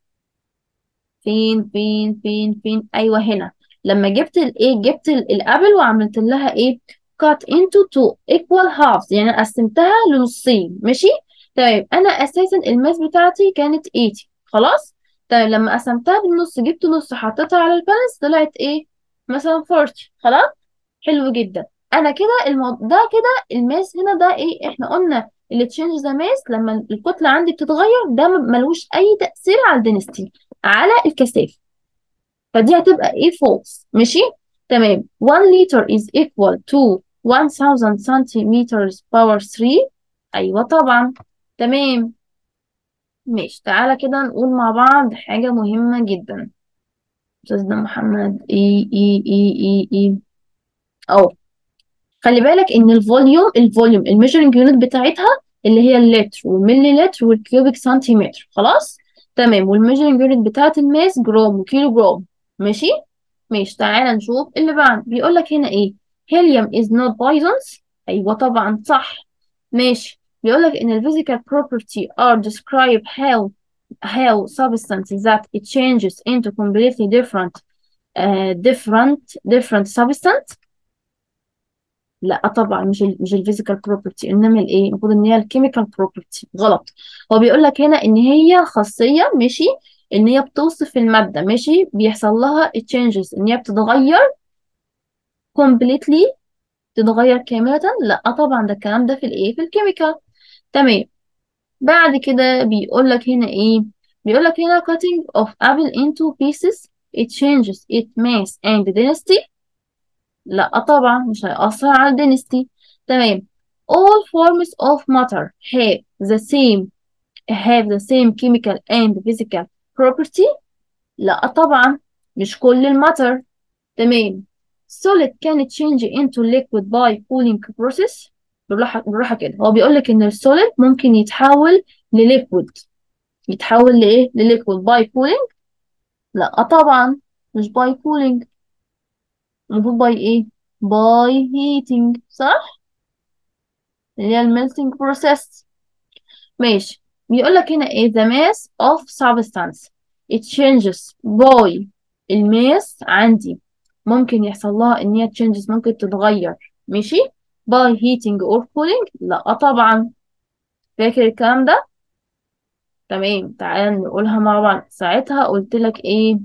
فين فين فين فين ايوه هنا لما جبت الايه جبت ال- الابل وعملت لها ايه cut into two equal halves يعني قسمتها لنصين ماشي تمام انا اساسا الماس بتاعتي كانت 80 خلاص تمام لما قسمتها بالنص جبت نص حطيتها على البالانس طلعت ايه مثلا 40 خلاص حلو جدا انا كده المو... ده كده الماس هنا ده ايه احنا قلنا اللي تشينج ذا ماس لما الكتله عندي بتتغير ده م- ملوش اي تاثير على الدنستي على الكثافه فدي هتبقى ايه فولس ماشي تمام 1 liter is equal to 1000 centimeters power 3 ايوه طبعا تمام ماشي تعالى كده نقول مع بعض حاجه مهمه جدا استاذنا محمد ايه ايه ايه ايه ايه اه خلي بالك ان الفوليوم الفوليوم الميجرنج يونت بتاعتها اللي هي اللتر والملي لتر والكيوبيك سنتيمتر خلاص تمام والميجرنج يونت بتاعت الماس جرام وكيلو جرام ماشي ماشي تعالى نشوف اللي بعد بيقول لك هنا ايه helium is not poisons ايوه طبعا صح ماشي بيقول لك ان ال physical property are describe how how substances that it changes into completely different uh, different different substance لا طبعا مش ال مش الفيزيكال بروبرتي انما الايه المفروض ان هي الكيميكال بروبرتي غلط هو بيقول لك هنا ان هي خاصيه ماشي ان هي بتوصف الماده ماشي بيحصل لها changes ان هي بتتغير completely تتغير كامله لا طبعا ده الكلام ده في الايه في الكيميكال تمام بعد كده بيقول لك هنا ايه بيقول لك هنا cutting of apple into pieces it changes its mass and density لا طبعا مش هيأثر على الدنستي تمام all forms of matter have the same have the same chemical and physical property لا طبعا مش كل الماتر تمام solid can change into liquid by cooling process بالراحة بالراحة كده هو بيقول لك إن السوليد ممكن يتحول لليكويد يتحول لإيه؟ لليكويد by cooling لا طبعا مش by cooling المفروض by إيه؟ by heating صح؟ اللي هي الميلتنج بروسيس ماشي بيقول لك هنا ايه the mass of substance it changes by الماس عندي ممكن يحصل لها ان هي changes ممكن تتغير ماشي by heating or cooling لا طبعا فاكر الكلام ده تمام تعالى نقولها مع بعض ساعتها قلت لك ايه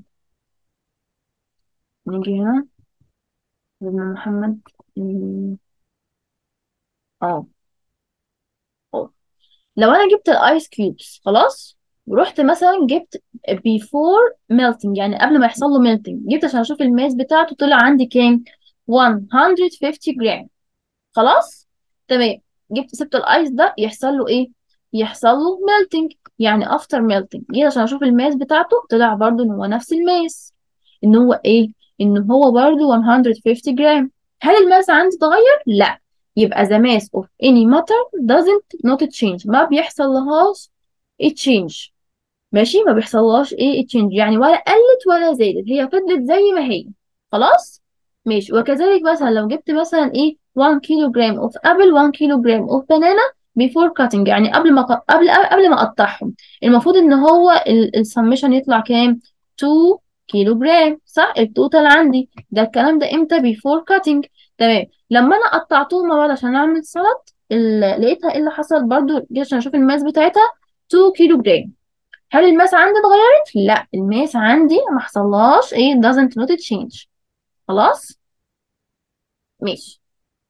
نيجي هنا ابن محمد إيه، اه اه لو انا جبت الايس كيوبس خلاص ورحت مثلا جبت before melting يعني قبل ما يحصل له melting جبت عشان اشوف الماس بتاعته طلع عندي كام 150 جرام خلاص تمام جبت سبت الايس ده يحصل له ايه يحصل له melting يعني after melting جيت عشان اشوف الماس بتاعته طلع برضو ان هو نفس الماس ان هو ايه ان هو برضو 150 جرام هل الماس عندي اتغير لا يبقى the mass of any matter doesn't not change ما بيحصل لهاش change ماشي ما بيحصلهاش ايه change يعني ولا قلت ولا زادت هي فضلت زي ما هي خلاص ماشي وكذلك مثلا لو جبت مثلا ايه 1 كيلو جرام of apple 1 كيلو جرام of banana before cutting يعني قبل ما ق- قبل قبل ما اقطعهم المفروض ان هو السمشن يطلع كام 2 كيلو جرام صح التوتال عندي ده الكلام ده امتى before cutting تمام لما انا قطعتهم مع بعض عشان اعمل سلطه ال- لقيتها ايه اللي حصل برضو جيت عشان اشوف الماس بتاعتها 2 كيلو جرام هل الماس عندي اتغيرت لا الماس عندي ما حصلهاش ايه doesn't not change خلاص ماشي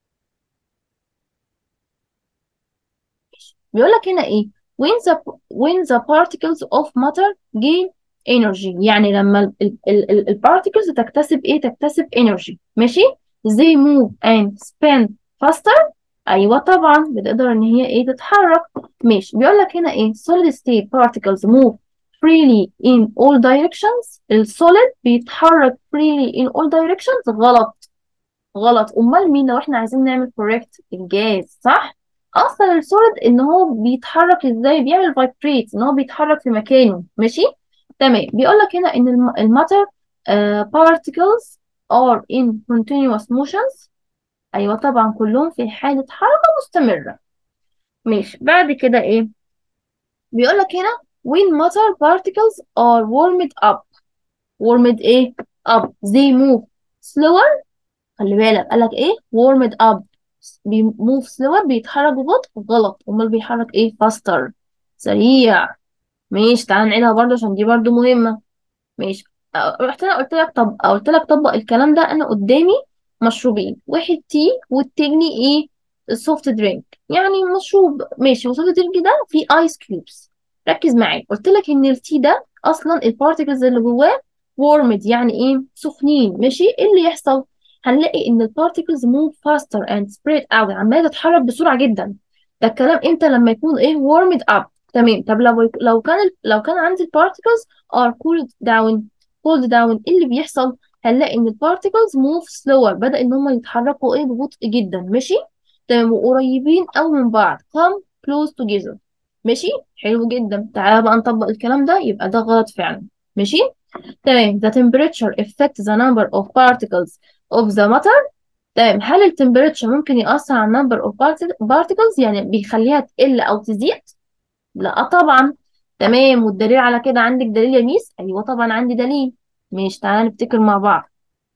بيقول لك هنا ايه when the when the particles of matter gain energy يعني لما ال ال ال ال particles تكتسب ايه تكتسب energy ماشي they move and spin faster ايوه طبعا بتقدر ان هي ايه تتحرك ماشي بيقول لك هنا ايه solid state particles move freely in all directions السوليد بيتحرك freely in all directions غلط غلط امال مين لو احنا عايزين نعمل correct الجاز صح اصلا السوليد ان هو بيتحرك ازاي بيعمل vibrate ان هو بيتحرك في مكانه ماشي تمام بيقول لك هنا ان الم- الماتر uh, particles are in continuous motions ايوه طبعا كلهم في حالة حركة مستمرة ماشي بعد كده ايه بيقول لك هنا when matter particles are warmed up warmed ايه up they move slower خلي بالك قالك ايه warmed up بيموف slower بيتحرك ببطء غلط امال بيحرك ايه faster سريع ماشي تعال نعيدها برضه عشان دي برضه مهمة ماشي أه، رحت انا قلت لك طب قلت لك طبق الكلام ده انا قدامي مشروبين واحد تي والتاني ايه السوفت درينك يعني مشروب ماشي والسوفت درينك ده فيه ايس كيوبس ركز معايا قلت لك ان التي ده اصلا البارتكلز اللي جواه وورمد يعني ايه سخنين ماشي ايه اللي يحصل هنلاقي ان البارتكلز موف فاستر اند سبريد اوت عماله تتحرك بسرعه جدا ده الكلام امتى لما يكون ايه وورمد اب تمام طب لو لو كان لو كان عندي البارتكلز are cooled down cooled down ايه اللي بيحصل هنلاقي ان البارتكلز move slower بدأ ان هم يتحركوا ايه ببطء جدا ماشي تمام وقريبين قوي من بعض come close together ماشي حلو جدا تعالى بقى نطبق الكلام ده يبقى ده غلط فعلا ماشي تمام the temperature affects the number of particles of the matter تمام هل التمبريتشر ممكن يأثر على number of partic- particles يعني بيخليها تقل أو تزيد لا طبعا تمام والدليل على كده عندك دليل يا ميس ايوه طبعا عندي دليل ماشي تعالى نفتكر مع بعض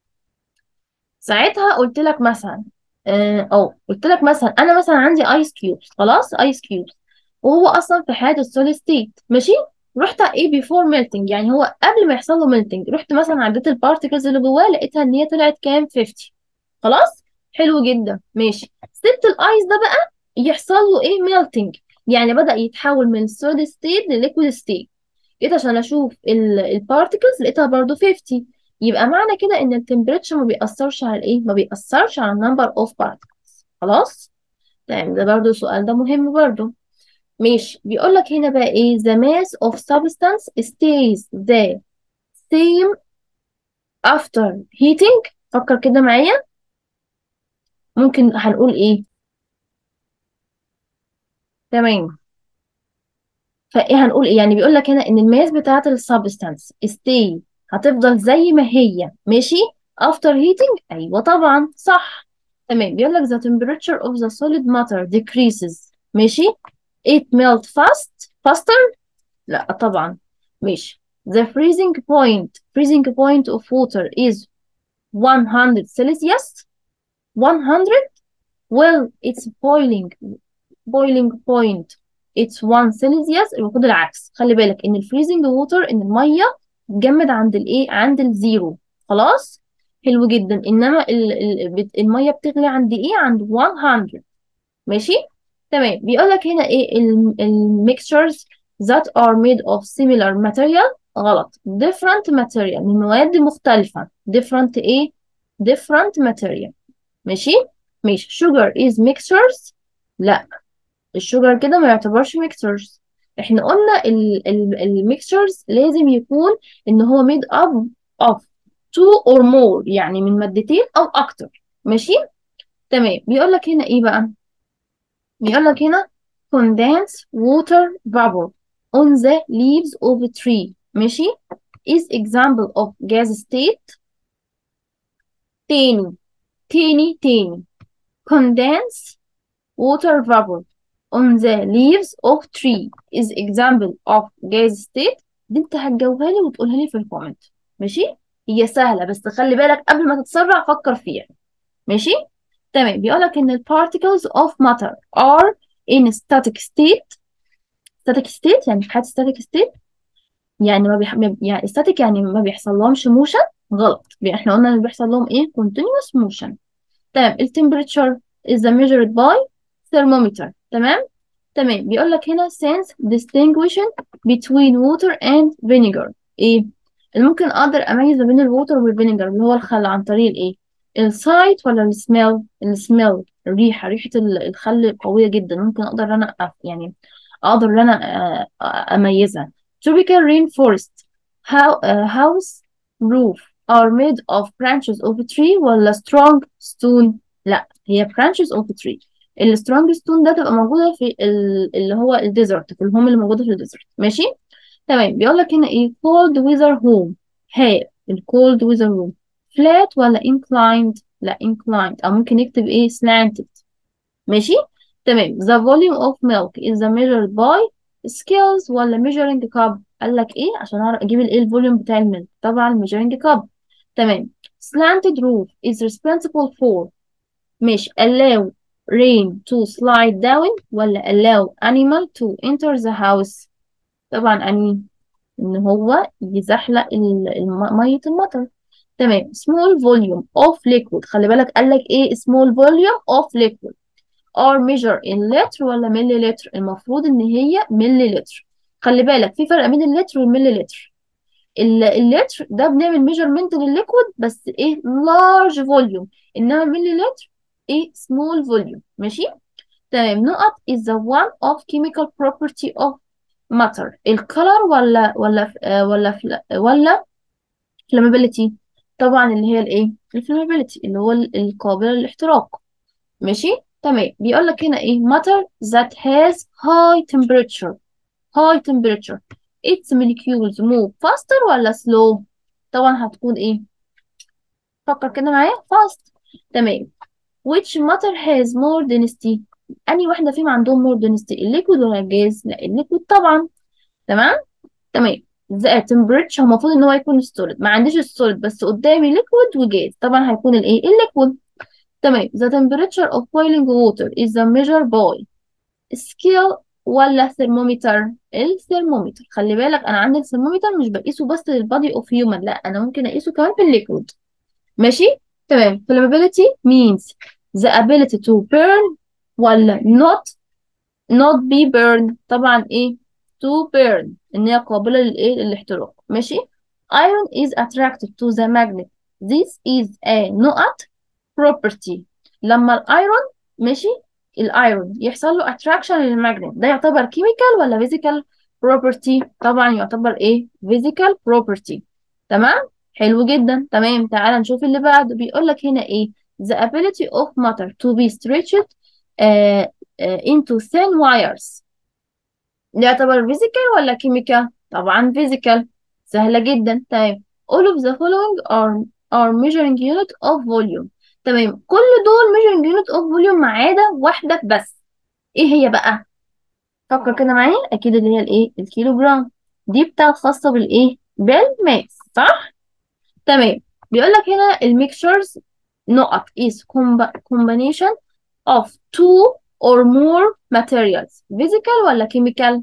ساعتها قلت لك مثلا اه أو قلت لك مثلا انا مثلا عندي ايس كيوبس خلاص ايس كيوبس وهو اصلا في حاله السوليد ستيت ماشي رحت ايه بيفور ميلتنج يعني هو قبل ما يحصل له ميلتنج رحت مثلا عديت البارتكلز اللي جواه لقيتها ان هي طلعت كام 50 خلاص حلو جدا ماشي سبت الايس ده بقى يحصل له ايه ميلتنج يعني بدأ يتحول من solid ستيت لليكويد ستيت جيت عشان اشوف البارتكلز لقيتها برضو 50 يبقى معنى كده ان التمبريتشر ما بيأثرش على الايه ما بيأثرش على النمبر اوف particles خلاص تمام ده برضو السؤال ده مهم برضو ماشي بيقول لك هنا بقى ايه the mass of substance stays the same after heating فكر كده معايا ممكن هنقول ايه تمام فايه هنقول ايه يعني بيقول لك هنا ان الماس بتاعه السبستانس stay هتفضل زي ما هي ماشي after heating ايوه طبعا صح تمام بيقول لك the temperature of the solid matter decreases ماشي it melt fast faster لا طبعا ماشي the freezing point freezing point of water is 100 Celsius 100 well it's boiling boiling point it's 1 سيليزيوس المفروض العكس خلي بالك ان الفريزنج ووتر ان الميه تجمد عند الايه عند الزيرو خلاص حلو جدا انما ال ال بت- الميه بتغلي عند ايه عند 100 ماشي تمام بيقول لك هنا ايه الميكستشرز that are made of similar material غلط different material من مواد مختلفة different ايه different material ماشي ماشي sugar is mixtures لا الشوجر كده ما يعتبرش ميكسرز احنا قلنا الميكسرز لازم يكون ان هو made up of two or more يعني من مادتين او اكتر ماشي تمام بيقول لك هنا ايه بقى بيقول لك هنا condense water vapor on the leaves of a tree ماشي is example of gas state تاني تاني تاني condense water vapor on the leaves of tree is example of gas state دي انت هتجاوبها لي وتقولها لي في الكومنت ماشي هي سهلة بس خلي بالك قبل ما تتسرع فكر فيها ماشي تمام بيقولك ان ال particles of matter are in static state static state يعني في حالة static state يعني ما بيح... يعني static يعني ما بيحصل لهمش motion غلط احنا قلنا ان بيحصل لهم ايه continuous motion تمام ال temperature is measured by thermometer تمام تمام بيقول لك هنا sense distinguishing between water and vinegar ايه اللي ممكن اقدر اميز ما بين الووتر والفينيجر اللي هو الخل عن طريق الايه السايت ولا السميل السميل الريحه ريحه ال- الخل قويه جدا ممكن اقدر انا أف يعني اقدر ان انا آه، آه، اميزها tropical rainforest how, uh, house roof are made of branches of a tree ولا strong stone لا هي branches of a tree ال strong stone ده تبقى موجودة في ال- اللي هو الديزرت في الهوم اللي موجودة في الديزرت ماشي تمام بيقول لك هنا ايه cold weather home have ال cold weather home flat ولا inclined لا inclined او ممكن نكتب ايه slanted ماشي تمام the volume of milk is measured by scales ولا measuring cup قال لك ايه عشان اعرف اجيب الايه الفوليوم بتاع الميلك طبعا measuring cup تمام slanted roof is responsible for مش allow rain to slide down ولا allow animal to enter the house طبعا اني ان هو يزحلق ال- الم- ميه المطر تمام small volume of liquid خلي بالك قال لك ايه small volume of liquid are measured in liter ولا ملي لتر المفروض ان هي ملي لتر خلي بالك في فرق بين اللتر والملي لتر ال- اللتر ده بنعمل ميجرمنت للليكويد بس ايه large volume انما الملي لتر ايه small volume ماشي تمام نقط is the one of chemical property of matter الكلر ولا ولا آه ولا فل- ولا flammability طبعا اللي هي الايه الفلامابيلتي اللي هو ال- القابلة للاحتراق ماشي تمام بيقول لك هنا ايه matter that has high temperature high temperature its molecules move faster ولا slow طبعا هتكون ايه فكر كده معايا fast تمام which matter has more density أنهي واحدة فيهم عندهم more density الليكويد ولا الجاز لا الليكويد طبعا تمام تمام the temperature هو المفروض ان هو يكون solid ما عنديش السوليد بس قدامي liquid وجاز طبعا هيكون الايه الليكويد تمام the temperature of boiling water is the measure by scale ولا thermometer الثرمومتر خلي بالك انا عندي الثرمومتر مش بقيسه بس للبادي اوف هيومن لا انا ممكن اقيسه كمان في الليكويد ماشي تمام flammability means the ability to burn ولا not not be burned طبعا ايه to burn ان هي قابلة للايه للاحتراق ماشي iron is attracted to the magnet this is a نقط property لما الايرون ماشي الايرون يحصل له attraction للمagnet ده يعتبر chemical ولا physical property طبعا يعتبر ايه physical property تمام حلو جدا تمام تعال نشوف اللي بعده بيقول لك هنا ايه the ability of matter to be stretched uh, uh, into thin wires ده يعتبر physical ولا chemical طبعا physical سهلة جدا تمام all of the following are are measuring unit of volume تمام كل دول measuring unit of volume ما عدا واحدة بس ايه هي بقى فكر كده معايا اكيد اللي هي الايه الكيلو جرام دي بتاعت خاصة بالايه بالماس صح تمام بيقول لك هنا الميكشرز نقط is comb- combination of two or more materials physical ولا chemical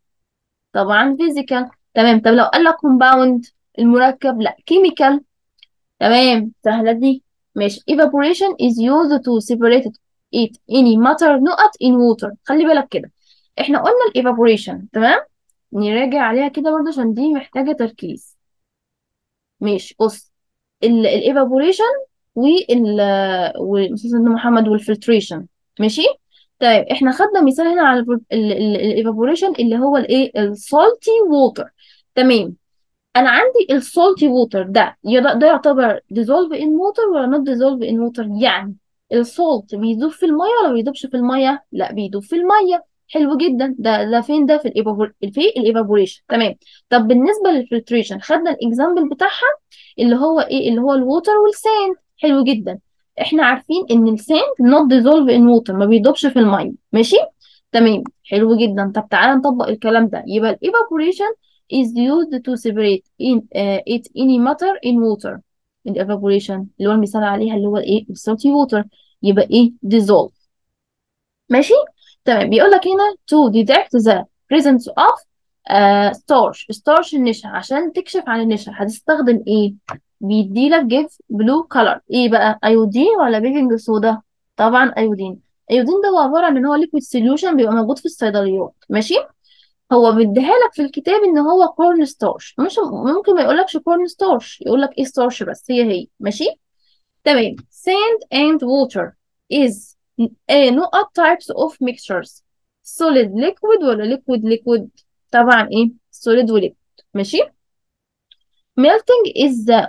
طبعا physical تمام طب لو قال لك compound المركب لا chemical تمام سهلة دي ماشي evaporation is used to separate it any matter نقط in water خلي بالك كده احنا قلنا ال evaporation تمام نراجع عليها كده برضه عشان دي محتاجة تركيز ماشي بص ال ال evaporation وال والأستاذ سيدنا محمد والفلتريشن ماشي طيب احنا خدنا مثال هنا على الايفابوريشن اللي هو الايه السالتي ووتر تمام انا عندي السالتي ووتر ده يض- ده يعتبر dissolve in water ولا not dissolve in water يعني السولت بيدوب في الميه ولا بيدوبش في الميه لا بيدوب في الميه حلو جدا ده ده فين ده في الايفابور في الايفابوريشن تمام طب بالنسبه للفلتريشن خدنا الاكزامبل بتاعها اللي هو ايه اللي هو الووتر والساند حلو جدا احنا عارفين ان الساند not dissolve in water ما بيدوبش في الميه ماشي تمام حلو جدا طب تعالى نطبق الكلام ده يبقى ال evaporation is used to separate in uh, it any matter in water ال evaporation اللي هو المثال عليها اللي هو الايه salty water يبقى ايه dissolve ماشي تمام بيقول لك هنا to detect the presence of uh, starch starch النشا عشان تكشف عن النشا هتستخدم ايه بيديلك give blue color ايه بقى ايودين ولا بيكنج صودا طبعا ايودين ايودين ده هو عباره عن ان هو liquid solution بيبقى موجود في الصيدليات ماشي هو بيديها لك في الكتاب ان هو كورن ستارش مش ممكن ما يقولكش كورن ستارش يقول لك ايه ستارش بس هي هي ماشي تمام sand and water is a نقط types of mixtures solid liquid ولا liquid liquid طبعا ايه solid و liquid ماشي melting is the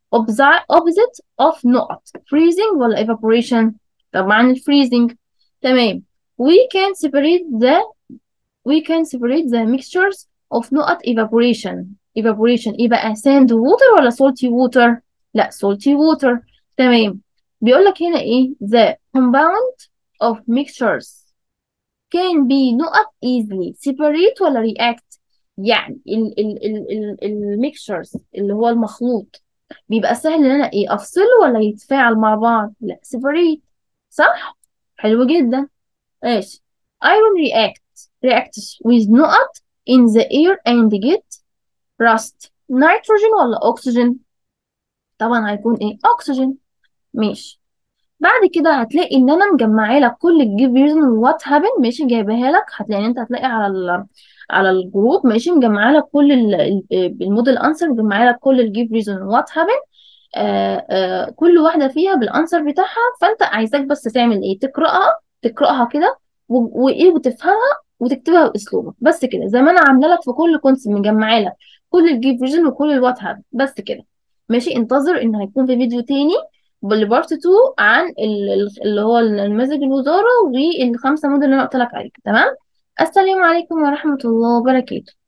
opposite opposite of نقط freezing ولا evaporation طبعا freezing تمام we can separate the we can separate the mixtures of نقط evaporation evaporation ايه بقى sand water ولا salty water لا salty water تمام بيقول لك هنا ايه the compound of mixtures can be نقط easily separate ولا react يعني ال ال ال ال الميكشرز اللي هو المخلوط بيبقى سهل ان انا ايه افصله ولا يتفاعل مع بعض لا separate صح حلو جدا ماشي iron react reacts with نقط in the air and get rust nitrogen ولا oxygen طبعا هيكون ايه oxygen ماشي بعد كده هتلاقي ان انا مجمعه لك كل الجيف ريزون وات هابن ماشي جايباها لك هتلاقي ان انت هتلاقي على ال على الجروب ماشي مجمعه لك كل الموديل انسر مجمعه لك كل الجيف ريزون وات هابن آه آه كل واحده فيها بالانسر بتاعها فانت عايزاك بس تعمل ايه تقراها تقراها كده و- وايه وتفهمها وتكتبها باسلوبك بس كده زي ما انا عامله لك في كل كونسيبت مجمعه لك كل الجيف ريزون وكل الوات هابن بس كده ماشي انتظر ان هيكون في فيديو تاني بالبارت 2 عن ال- ال- اللي هو المزج الوزارة والخمسة موديل اللي انا قلت لك عليهم تمام السلام عليكم ورحمة الله وبركاته